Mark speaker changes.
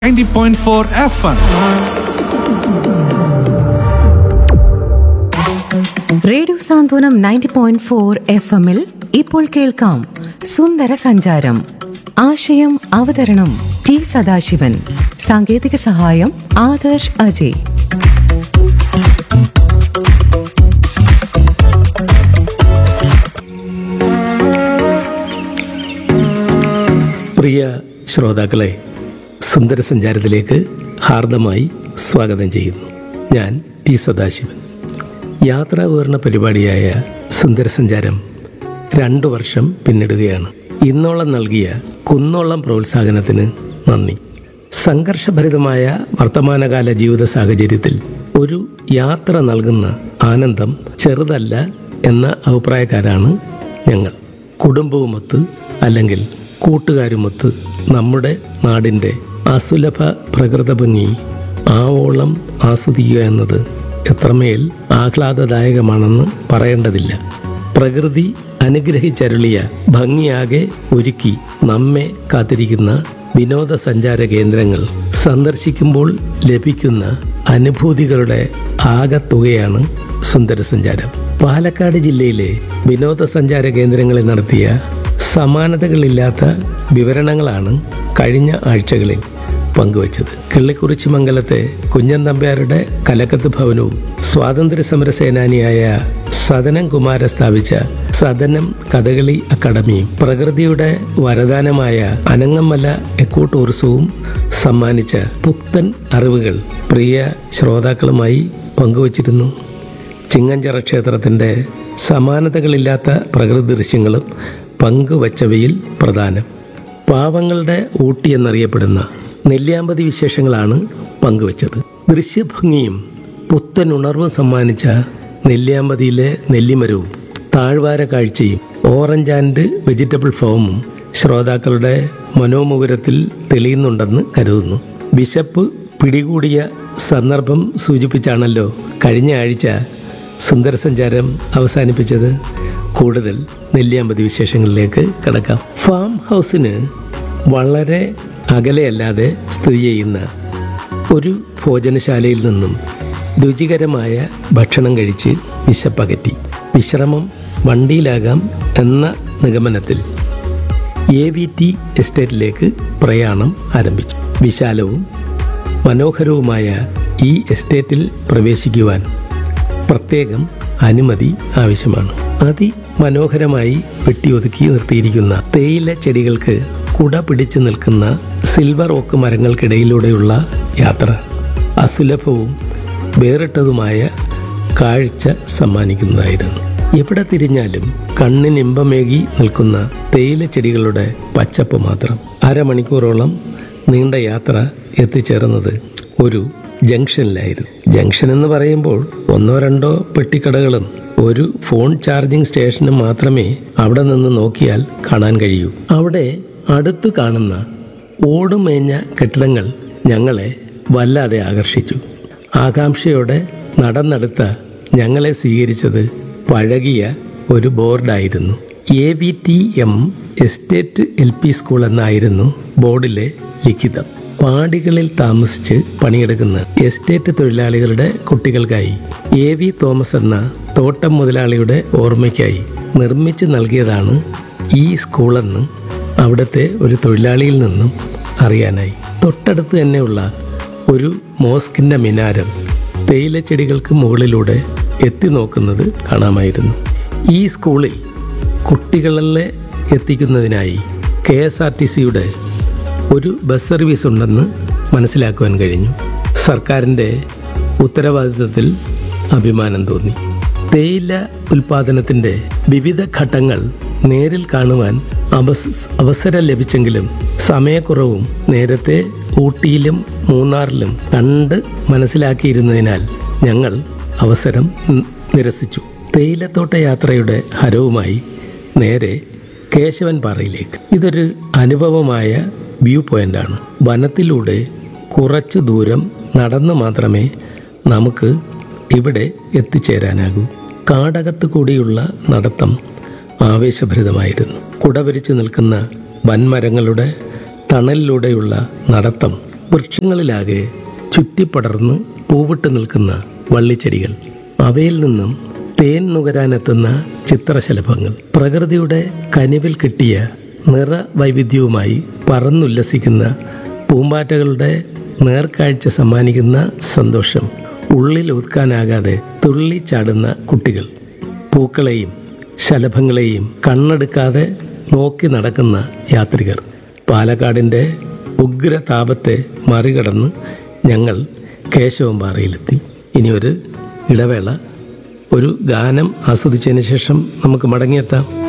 Speaker 1: 90.4 FM.
Speaker 2: Radio Santhwanam ninety point four F എമ്മിൽ ഇപ്പോൾ കേൾക്കാം സുന്ദര സഞ്ചാരം ആശയം അവതരണം ടി സദാശിവൻ സാങ്കേതിക സഹായം ആദർശ് അജയ്
Speaker 3: പ്രിയ ശ്രോതാക്കളെ സുന്ദരസഞ്ചാരത്തിലേക്ക് ഹാർദമായി സ്വാഗതം ചെയ്യുന്നു ഞാൻ ടി സദാശിവൻ യാത്രാ വിവരണ പരിപാടിയായ സുന്ദരസഞ്ചാരം രണ്ടു വർഷം പിന്നിടുകയാണ് ഇന്നോളം നൽകിയ കുന്നോളം പ്രോത്സാഹനത്തിന് നന്ദി സംഘർഷഭരിതമായ വർത്തമാനകാല ജീവിത സാഹചര്യത്തിൽ ഒരു യാത്ര നൽകുന്ന ആനന്ദം ചെറുതല്ല എന്ന അഭിപ്രായക്കാരാണ് ഞങ്ങൾ കുടുംബവുമൊത്ത് അല്ലെങ്കിൽ കൂട്ടുകാരുമൊത്ത് നമ്മുടെ നാടിൻ്റെ അസുലഭ പ്രകൃത ഭംഗി ആവോളം ആസ്വദിക്കുക എന്നത് എത്രമേൽ ആഹ്ലാദദായകമാണെന്ന് പറയേണ്ടതില്ല പ്രകൃതി അനുഗ്രഹിച്ചരുളിയ ഭംഗിയാകെ ഒരുക്കി നമ്മെ കാത്തിരിക്കുന്ന വിനോദസഞ്ചാര കേന്ദ്രങ്ങൾ സന്ദർശിക്കുമ്പോൾ ലഭിക്കുന്ന അനുഭൂതികളുടെ ആകത്തുകയാണ് സുന്ദരസഞ്ചാരം പാലക്കാട് ജില്ലയിലെ വിനോദസഞ്ചാര കേന്ദ്രങ്ങളിൽ നടത്തിയ സമാനതകളില്ലാത്ത വിവരണങ്ങളാണ് കഴിഞ്ഞ ആഴ്ചകളിൽ പങ്കുവച്ചത് കിള്ളിക്കുറിച്ചി മംഗലത്തെ കുഞ്ഞൻ നമ്പ്യാരുടെ കലക്കത്ത് ഭവനവും സ്വാതന്ത്ര്യ സമര സേനാനിയായ സദനം കുമാര സ്ഥാപിച്ച സദനം കഥകളി അക്കാദമിയും പ്രകൃതിയുടെ വരദാനമായ അനങ്ങമല എക്കോ ടൂറിസവും സമ്മാനിച്ച പുത്തൻ അറിവുകൾ പ്രിയ ശ്രോതാക്കളുമായി പങ്കുവച്ചിരുന്നു ചിങ്ങഞ്ചിറ ക്ഷേത്രത്തിൻ്റെ സമാനതകളില്ലാത്ത പ്രകൃതി ദൃശ്യങ്ങളും പങ്കുവച്ചവയിൽ പ്രധാനം പാവങ്ങളുടെ ഊട്ടി എന്നറിയപ്പെടുന്ന നെല്ലിയാമ്പതി വിശേഷങ്ങളാണ് പങ്കുവച്ചത് ദൃശ്യഭംഗിയും പുത്തൻ ഉണർവും സമ്മാനിച്ച നെല്ലിയാമ്പതിയിലെ നെല്ലിമരവും താഴ്വാര കാഴ്ചയും ഓറഞ്ച് ആൻഡ് വെജിറ്റബിൾ ഫാമും ശ്രോതാക്കളുടെ മനോമുകുരത്തിൽ തെളിയുന്നുണ്ടെന്ന് കരുതുന്നു വിശപ്പ് പിടികൂടിയ സന്ദർഭം സൂചിപ്പിച്ചാണല്ലോ കഴിഞ്ഞ ആഴ്ച സുന്ദരസഞ്ചാരം അവസാനിപ്പിച്ചത് കൂടുതൽ നെല്ലിയാമ്പതി വിശേഷങ്ങളിലേക്ക് കടക്കാം ഫാം ഹൗസിന് വളരെ അകലെയല്ലാതെ സ്ഥിതി ചെയ്യുന്ന ഒരു ഭോജനശാലയിൽ നിന്നും രുചികരമായ ഭക്ഷണം കഴിച്ച് വിശപ്പകറ്റി വിശ്രമം വണ്ടിയിലാകാം എന്ന നിഗമനത്തിൽ എ വി ടി എസ്റ്റേറ്റിലേക്ക് പ്രയാണം ആരംഭിച്ചു വിശാലവും മനോഹരവുമായ ഈ എസ്റ്റേറ്റിൽ പ്രവേശിക്കുവാൻ പ്രത്യേകം അനുമതി ആവശ്യമാണ് അതിമനോഹരമായി വെട്ടിയൊതുക്കി നിർത്തിയിരിക്കുന്ന തേയില ചെടികൾക്ക് കുട പിടിച്ചു നിൽക്കുന്ന സിൽവർ ഓക്ക് മരങ്ങൾക്കിടയിലൂടെയുള്ള യാത്ര അസുലഭവും വേറിട്ടതുമായ കാഴ്ച സമ്മാനിക്കുന്നതായിരുന്നു എവിടെ തിരിഞ്ഞാലും കണ്ണിനിമ്പമേകി നിൽക്കുന്ന തേയില ചെടികളുടെ പച്ചപ്പ് മാത്രം അരമണിക്കൂറോളം നീണ്ട യാത്ര എത്തിച്ചേർന്നത് ഒരു ജംഗ്ഷനിലായിരുന്നു ജംഗ്ഷൻ എന്ന് പറയുമ്പോൾ ഒന്നോ രണ്ടോ പെട്ടിക്കടകളും ഒരു ഫോൺ ചാർജിംഗ് സ്റ്റേഷനും മാത്രമേ അവിടെ നിന്ന് നോക്കിയാൽ കാണാൻ കഴിയൂ അവിടെ അടുത്തു കാണുന്ന ഓടുമേഞ്ഞ കെട്ടിടങ്ങൾ ഞങ്ങളെ വല്ലാതെ ആകർഷിച്ചു ആകാംക്ഷയോടെ നടന്നെടുത്ത ഞങ്ങളെ സ്വീകരിച്ചത് പഴകിയ ഒരു ബോർഡായിരുന്നു A V T M estate L P school എന്നായിരുന്നു ബോർഡിലെ ലിഖിതം പാടികളിൽ താമസിച്ച് പണിയെടുക്കുന്ന എസ്റ്റേറ്റ് തൊഴിലാളികളുടെ കുട്ടികൾക്കായി എ വി തോമസ് എന്ന തോട്ടം മുതലാളിയുടെ ഓർമ്മയ്ക്കായി നിർമ്മിച്ചു നൽകിയതാണ് ഈ സ്കൂളെന്ന് അവിടുത്തെ ഒരു തൊഴിലാളിയിൽ നിന്നും അറിയാനായി തൊട്ടടുത്ത് തന്നെയുള്ള ഒരു മോസ്കിൻ്റെ മിനാരം തേയിലച്ചെടികൾക്ക് മുകളിലൂടെ എത്തി നോക്കുന്നത് കാണാമായിരുന്നു ഈ സ്കൂളിൽ കുട്ടികളെ എത്തിക്കുന്നതിനായി കെ എസ് ആർ ടി സിയുടെ ഒരു ബസ് സർവീസ് ഉണ്ടെന്ന് മനസ്സിലാക്കുവാൻ കഴിഞ്ഞു സർക്കാരിൻ്റെ ഉത്തരവാദിത്വത്തിൽ അഭിമാനം തോന്നി തേയില ഉൽപാദനത്തിൻ്റെ വിവിധ ഘട്ടങ്ങൾ നേരിൽ കാണുവാൻ അവസ അവസരം ലഭിച്ചെങ്കിലും സമയക്കുറവും നേരത്തെ ഊട്ടിയിലും മൂന്നാറിലും കണ്ട് മനസ്സിലാക്കിയിരുന്നതിനാൽ ഞങ്ങൾ അവസരം നി- നിരസിച്ചു തേയിലത്തോട്ട യാത്രയുടെ ഹരവുമായി നേരെ കേശവൻ പാറയിലേക്ക് ഇതൊരു അനുഭവമായ വ്യൂ പോയിന്റാണ് വനത്തിലൂടെ കുറച്ചു ദൂരം നടന്നു മാത്രമേ നമുക്ക് ഇവിടെ എത്തിച്ചേരാനാകൂ കാടകത്ത് കൂടിയുള്ള നടത്തം ആവേശഭരിതമായിരുന്നു കുടവരിച്ചു നിൽക്കുന്ന വൻമരങ്ങളുടെ തണലിലൂടെയുള്ള നടത്തം വൃക്ഷങ്ങളിലാകെ ചുറ്റിപ്പടർന്ന് പൂവിട്ട് നിൽക്കുന്ന വള്ളിച്ചെടികൾ അവയിൽ നിന്നും തേൻ നുകരാനെത്തുന്ന ചിത്രശലഭങ്ങൾ പ്രകൃതിയുടെ കനിവിൽ കിട്ടിയ നിറ വൈവിധ്യവുമായി പറന്നുല്ലസിക്കുന്ന പൂമ്പാറ്റകളുടെ നേർക്കാഴ്ച സമ്മാനിക്കുന്ന സന്തോഷം ഉള്ളിൽ ഒതുക്കാനാകാതെ തുള്ളിച്ചാടുന്ന കുട്ടികൾ പൂക്കളെയും ശലഭങ്ങളെയും കണ്ണെടുക്കാതെ നോക്കി നടക്കുന്ന യാത്രികർ പാലക്കാടിൻ്റെ ഉഗ്ര താപത്തെ മറികടന്ന് ഞങ്ങൾ കേശവമ്പാറയിലെത്തി ഇനി ഒരു ഇടവേള ഒരു ഗാനം ആസ്വദിച്ചതിന് ശേഷം നമുക്ക് മടങ്ങിയെത്താം